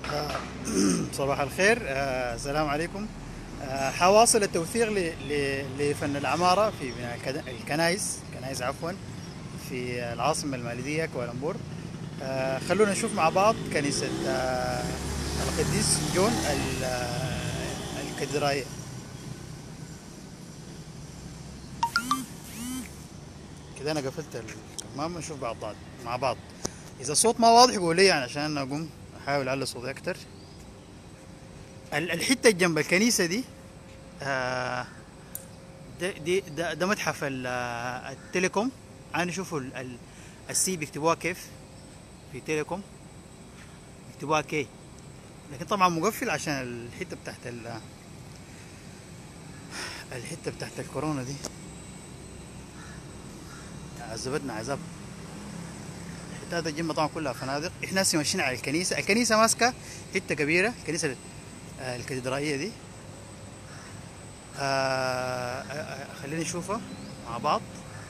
صباح الخير آه، السلام عليكم آه، حواصل التوثيق ل- ل- لفن العمارة في بناء الكد- الكنائس كنائس عفوا في العاصمة المالدية كوالالمبور آه، خلونا نشوف مع بعض كنيسة آه، القديس جون ال- آه، الكاتدرائية كده انا قفلت الكمامة نشوف بعض بعض مع بعض اذا الصوت ما واضح قول لي يعني عشان اقوم احاول اعلي صوتي اكتر ال- الحته اللي جنب الكنيسه دي آه، ده دي ده, ده متحف ال- آه، التليكوم انا شوفوا ال- ال- السي بيكتبوها كيف في تيليكوم بيكتبوها كي لكن طبعا مقفل عشان الحته بتاعت ال الحته بتاعت الكورونا دي عذبتنا عذاب الحتات الجنة طبعا كلها فنادق احنا هسه ماشيين على الكنيسه الكنيسه ماسكه حته كبيره الكنيسه آه، الكاتدرائيه دي آه، آه، آه، خلينا نشوفها مع بعض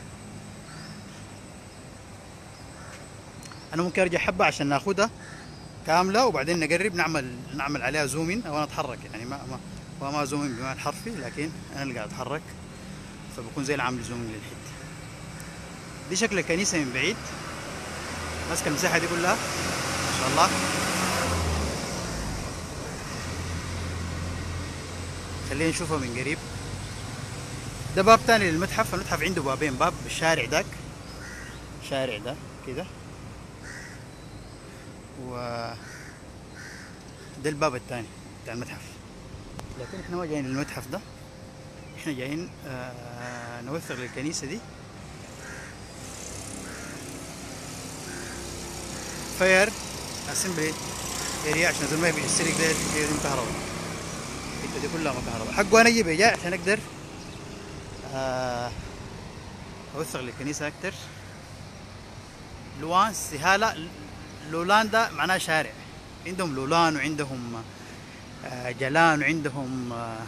انا ممكن ارجع حبه عشان ناخدها كامله وبعدين نقرب نعمل نعمل عليها زومين او انا اتحرك يعني ما ما هو ما زومين بمعنى الحرفي لكن انا اللي قاعد اتحرك فبكون زي اللي عامل زومين للحته دي شكل الكنيسه من بعيد ماسكه المساحه دي كلها ما شاء الله خلينا نشوفها من قريب ده باب تاني للمتحف المتحف عنده بابين باب بالشارع داك الشارع ده كده و ده الباب الثاني بتاع المتحف لكن احنا ما جايين للمتحف ده احنا جايين آه نوثق للكنيسه دي فاير اسمبلي اريا عشان زي ما يبي يسلك ده هي دي كهرباء الحته دي كلها ما كهرباء حقه انا اجيب جاي عشان اقدر آه اوثق للكنيسه اكتر لوان سهاله لولان ده معناه شارع عندهم لولان وعندهم آه جلان وعندهم آه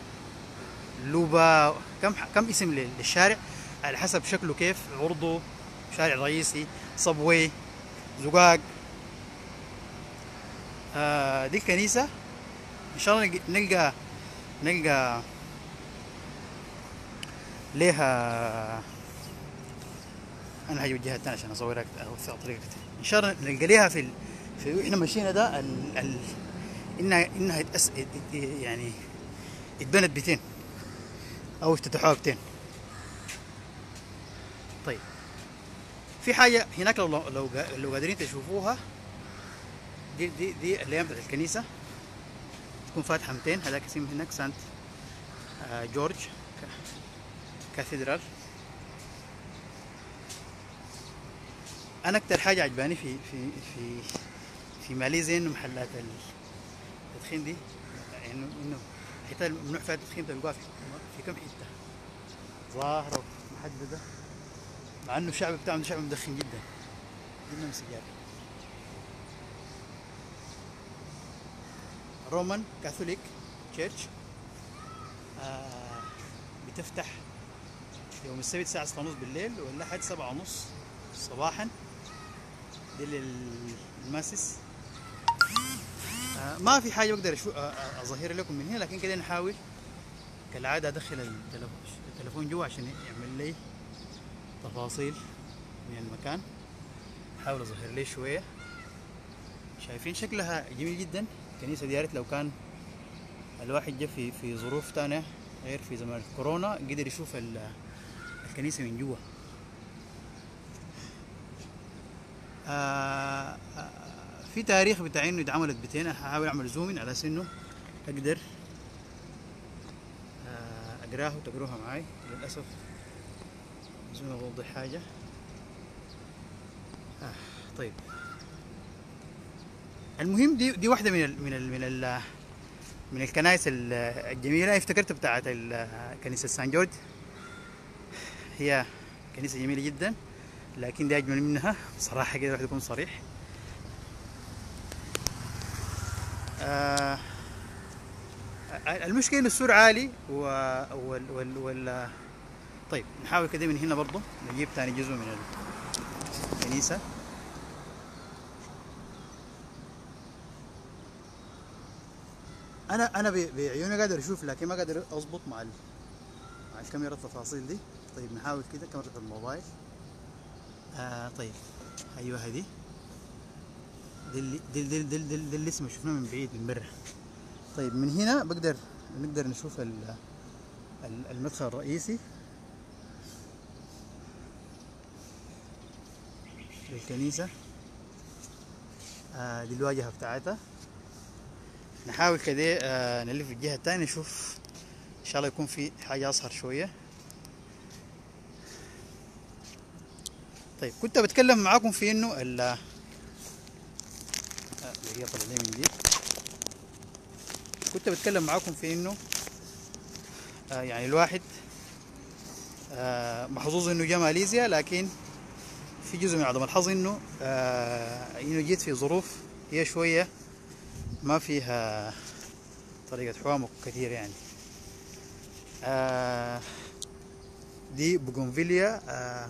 لوبا كم كم اسم لل- للشارع على حسب شكله كيف عرضه شارع رئيسي صبوي زقاق آه دي الكنيسة إن شاء الله نلقى- نلقى نلقى ليها أنا هجيب الجهة الثانية عشان أصورها أكتر- أوثق طريقة أكتر. إن شاء الله نلقى ليها في ال... في إحنا ماشيين ده ال... ال... إنها إنها يتأس... يت- يعني اتبنت بيتين أو افتتحوها بيتين طيب في حاجه هناك لو لو لو قادرين تشوفوها دي دي دي الايام بتاعت الكنيسه تكون فاتحه 200 هذاك اسم هناك سانت آه، جورج ك- كاثيدرال انا اكتر حاجه عجباني في في في في ماليزيا انه محلات التدخين دي يعني انه انه الحته الممنوع فيها التدخين تلقاها في في كم حته ظاهره محدده مع انه الشعب بتاعهم شعب مدخن جدا جدا سيجاره رومان كاثوليك تشيرش آه بتفتح يوم السبت الساعة 6 ونص بالليل والأحد 7 ونص صباحا دي للماسس آه ما في حاجة بقدر أشو- آه، آه، أظهر لكم من هنا لكن كده نحاول كالعادة أدخل التلف- التلفون جوا عشان يعمل لي تفاصيل من المكان احاول اظهر لي شويه شايفين شكلها جميل جدا الكنيسه دي يا ريت لو كان الواحد جه في في ظروف تانية غير في زمان الكورونا قدر يشوف ال- الكنيسه من جوا آه آه، في تاريخ بتاع انه اتعملت بيتين أنا هحاول اعمل زومين على اساس انه اقدر آه، اقراها وتقروها معاي للاسف لازم اوضح حاجه آه طيب المهم دي دي واحده من ال من ال من ال من الكنائس ال- الجميله افتكرت بتاعت ال- كنيسه سان جورج هي كنيسه جميله جدا لكن دي اجمل منها بصراحه كده الواحد يكون صريح آه المشكله انه السور عالي و وال وال, وال طيب نحاول كده من هنا برضو نجيب تاني جزء من الكنيسة انا انا ب- بعيوني قادر اشوف لكن ما قادر اضبط مع ال... مع الكاميرا التفاصيل دي طيب نحاول كده كاميرا الموبايل آه طيب ايوه هذه دي اللي دي دي دي, دي, دي اللي اسمه شفناه من بعيد من برا طيب من هنا بقدر نقدر نشوف ال... ال- المدخل الرئيسي للكنيسة آه دي الواجهة بتاعتها نحاول كده آه نلف الجهة التانية نشوف إن شاء الله يكون في حاجة أصغر شوية طيب كنت بتكلم معاكم في إنه ال آه، دقيقة طلع لي من دي كنت بتكلم معاكم في إنه آه يعني الواحد آه محظوظ إنه جا ماليزيا لكن في جزء من عدم الحظ إنه آه إنه جيت في ظروف هي شوية ما فيها طريقة حوامك كثير يعني آه دي بوغونفيليا آه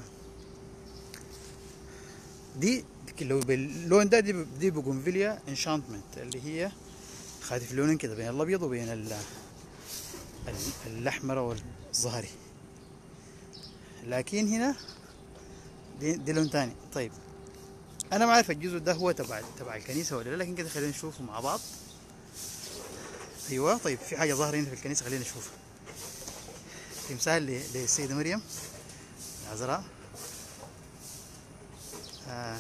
دي لو باللون ده دي, دي بوغونفيليا انشانتمنت اللي هي خاتف لونين كده بين الابيض وبين ال- ال- الاحمر والزهري لكن هنا دي, دي لون تاني طيب انا ما عارف الجزء ده هو تبع تبع الكنيسه ولا لا لكن كده خلينا نشوفه مع بعض ايوه طيب في حاجه ظاهره هنا في الكنيسه خلينا نشوفها تمثال ل- للسيده مريم العذراء آه.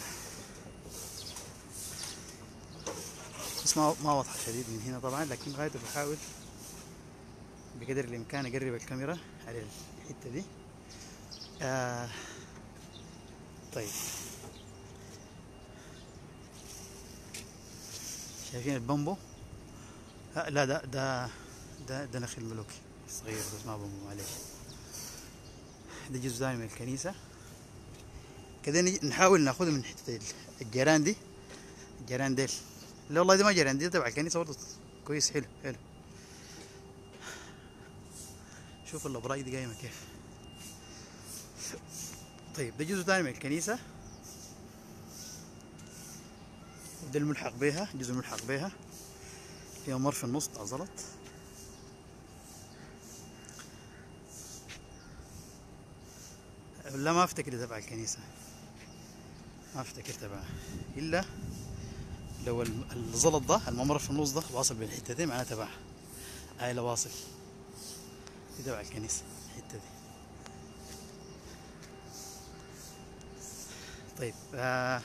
بس ما ما واضحه شديد من هنا طبعا لكن غايته بحاول بقدر الامكان اقرب الكاميرا على الحته دي آه. طيب شايفين البامبو لا لا ده ده ده, ده نخيل ملوكي صغير بس ما بامبو معلش ده جزء ثاني من الكنيسة كده نجي- نحاول ناخذه من حتة ال- الجيران دي الجيران ديل لا والله دي ما جيران دي تبع الكنيسة برضه كويس حلو حلو شوف الأبراج دي قايمة كيف طيب ده جزء ثاني من الكنيسة ده الملحق بها جزء ملحق بها فيها مر في النص بتاع زلط لا ما افتكر تبع الكنيسة ما افتكر تبعها الا لو ال- الزلط ده الممر في النص ده واصل بين الحتتين معناه تبعها هاي لو واصل دي تبع الكنيسة الحتة دي طيب آه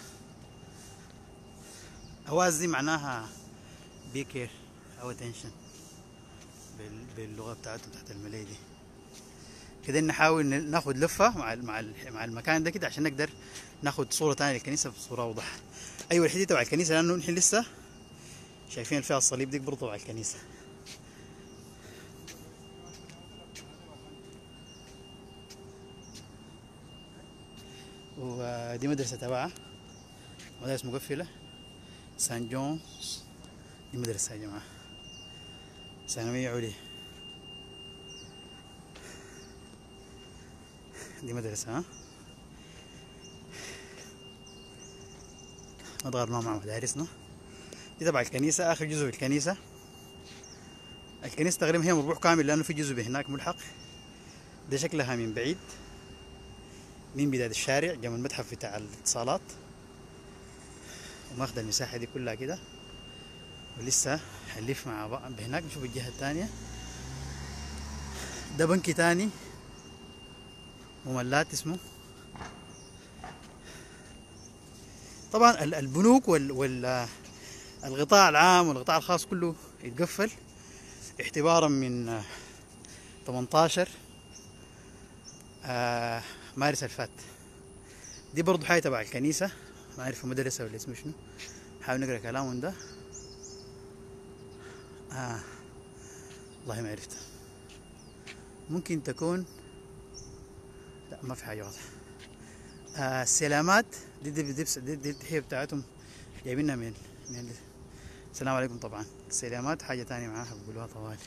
أواز دي معناها بي كير أو attention بال- باللغة بتاعتهم تحت الملاي دي كده نحاول ن- ناخد لفة مع ال- مع ال- مع المكان ده كده عشان نقدر ناخد صورة تانية للكنيسة بصورة أوضح أيوة الحتة دي تبع الكنيسة لأنه نحن لسه شايفين فيها الصليب دي برضه تبع الكنيسة ودي مدرسة تبعها مدارس مقفلة سان جونز دي مدرسة يا جماعة ثانوية عليا دي مدرسة ها ما تغيرنا مع مدارسنا دي تبع الكنيسة آخر جزء في الكنيسة الكنيسة تقريبا هي مربوع كامل لأنه في جزء هناك ملحق ده شكلها من بعيد من بداية الشارع جنب المتحف بتاع الاتصالات وماخد المساحة دي كلها كده ولسه هنلف مع بعض هناك نشوف الجهة التانية ده بنكي تاني مملات اسمه طبعا ال- البنوك وال, وال القطاع العام والقطاع الخاص كله يتقفل اعتبارا من آه، 18 آه، مارس الفات دي برضو حاجة تبع الكنيسة ما أعرف مدرسة ولا اسمه شنو حاول نقرا كلامهم ده آه والله ما عرفت ممكن تكون لا ما في حاجة واضحة آه السلامات دي دي, دي, دي, دي التحية بتاعتهم جايبينها من من السلام عليكم طبعا السلامات حاجة تانية معاها بيقولوها طوالي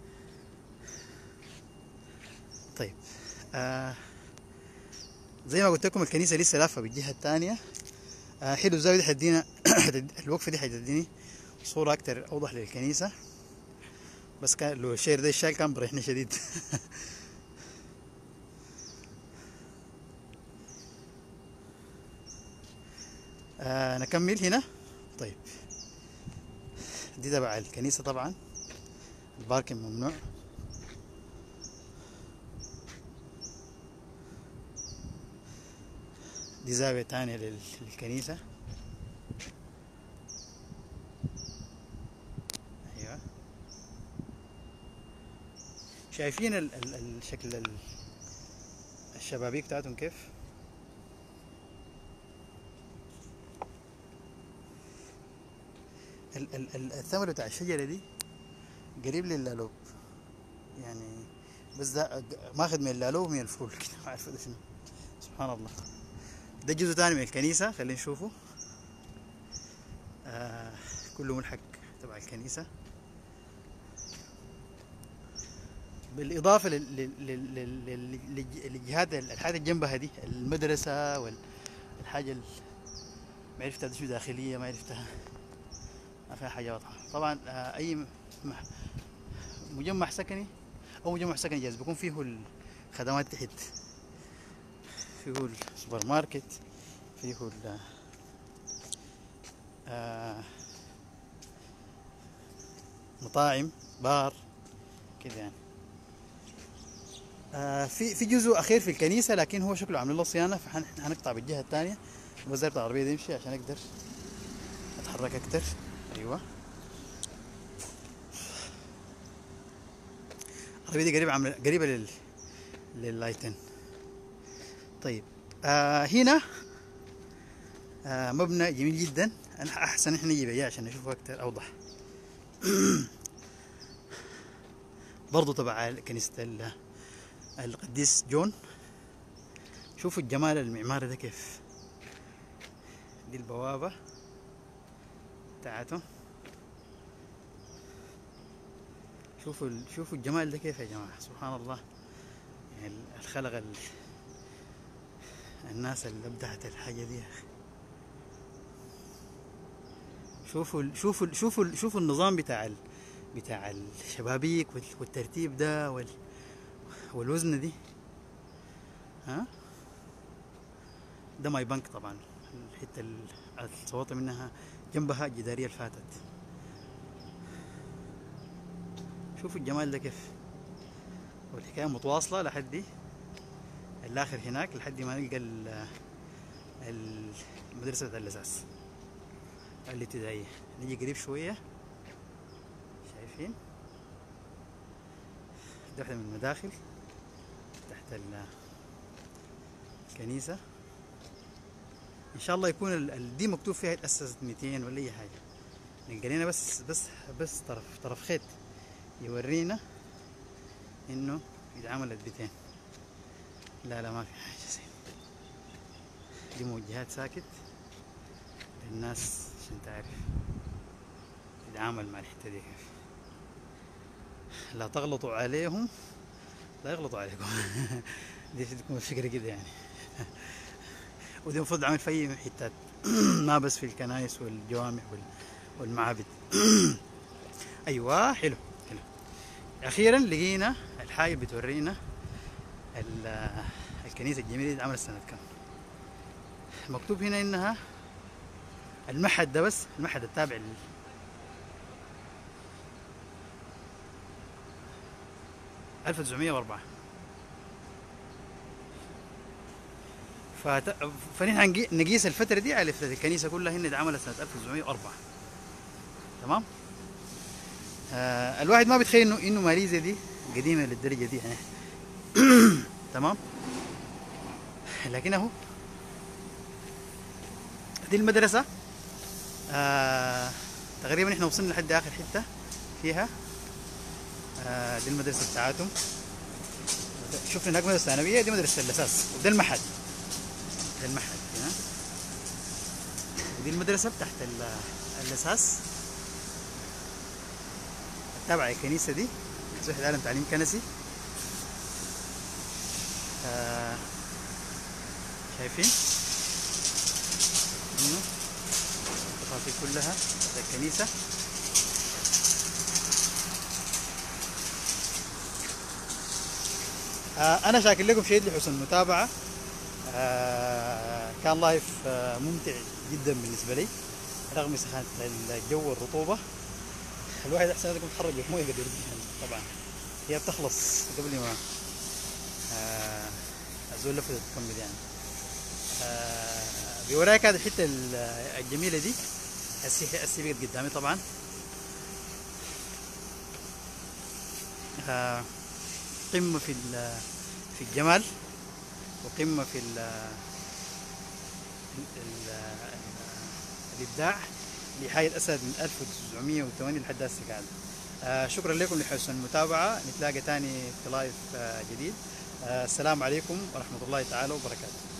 طيب آه زي ما قلت لكم الكنيسة لسه لافة بالجهة الثانية آه حلو الزاوية دي حتدينا الوقفة دي حتديني صورة أكتر أوضح للكنيسة بس كان لو الشير ده الشال كان بريحني شديد آه نكمل هنا طيب دي تبع الكنيسة طبعا الباركن ممنوع دي زاوية تانية لل- للكنيسة ايوه شايفين ال ال الشكل ال الشبابيك بتاعتهم كيف؟ ال ال ال الثمر بتاع الشجرة دي قريب للالوب يعني بس ده ماخذ من اللالوب ومن الفول كده ما اعرف ده شنو سبحان الله ده جزء تاني من الكنيسة خلينا نشوفه آه كله ملحق تبع الكنيسة بالإضافة لل- لل- لل- لل- لل- للج- للجهات الحاجة اللي جنبها دي المدرسة والحاجة ال- ما عرفتها دي شو داخلية ما عرفتها ما فيها حاجة واضحة طبعا آه أي م- مح- مجمع سكني أو مجمع سكني جاهز بيكون فيه الخدمات تحت فيه السوبر ماركت فيه ال آه مطاعم بار كده يعني آه في في جزء اخير في الكنيسه لكن هو شكله عامل له صيانه فحنقطع بالجهه الثانيه بس زرت العربيه دي يمشي عشان اقدر اتحرك اكتر ايوه العربيه دي قريبه عامله قريبه لل لللايتن طيب آه هنا آه مبنى جميل جدا انا احسن احنا نجي اياه عشان نشوفه اكتر اوضح برضو تبع كنيسة ال- القديس جون شوفوا الجمال المعماري ده كيف دي البوابة بتاعته شوفوا ال- شوفوا الجمال ده كيف يا جماعة سبحان الله يعني ال- الخلق ال... الناس اللي ابدعت الحاجة دي يا أخي شوفوا ال- شوفوا ال- شوفوا ال- شوفوا النظام بتاع ال... بتاع الشبابيك وال- والترتيب ده وال... والوزن دي ها ده ماي بنك طبعا الحته اللي صوت منها جنبها الجداريه اللي فاتت شوفوا الجمال ده كيف والحكايه متواصله لحد دي الاخر هناك لحد ما نلقى ال- ال- المدرسه بتاع الاساس الابتدائيه نيجي قريب شويه شايفين دي واحدة من المداخل تحت ال- الكنيسة إن شاء الله يكون ال- ال- دي مكتوب فيها اتأسست 200 ولا أي حاجة نلقى لنا بس بس بس طرف طرف خيط يورينا إنه اتعملت 200 لا لا ما في حاجة زي دي موجهات ساكت للناس عشان تعرف تتعامل مع الحتة دي كيف لا تغلطوا عليهم لا يغلطوا عليكم دي تكون الفكرة كده يعني ودي المفروض عامل في أي حتات ما بس في الكنائس والجوامع وال- والمعابد أيوة حلو حلو أخيرا لقينا الحاجة بتورينا ال- الكنيسة الجميلة دي اتعملت سنة كم مكتوب هنا إنها المعهد ده بس المعهد التابع لل- ألف وتسعمية وأربعة فت... فنحن نقي- نقيس الفترة دي على فترة الكنيسة كلها هنا اتعملت سنة 1904 تمام آه الواحد ما بيتخيل انه انه ماليزيا دي قديمة للدرجة دي يعني تمام لكن اهو دي المدرسة آه تقريبا احنا وصلنا لحد اخر حتة فيها آه دي المدرسة بتاعتهم شوف هناك مدرسة ثانوية دي مدرسة الأساس وده المعهد ده المعهد هنا ودي المدرسة بتاعت ال- الأساس التابعة الكنيسة دي مسوح العالم تعليم كنسي آه شايفين إنه التفاصيل كلها بتاعت الكنيسة آه انا شاكر لكم شديد لحسن المتابعه آه كان لايف آه ممتع جدا بالنسبه لي رغم سخانه الجو والرطوبه الواحد احسن لكم تخرج بمويه قدر دي طبعا هي بتخلص قبل ما آه الزول لفت تكمل يعني آه بوراك هذه الحته ال- الجميله دي هسي هسي بقت قدامي طبعا آه قمه في ال- في الجمال وقمه في ال ال- ال- الابداع لحي الاسد من 1908 لحد هسه قاعد آه شكرا لكم لحسن المتابعه نتلاقى تاني في لايف آه جديد آه السلام عليكم ورحمه الله تعالى وبركاته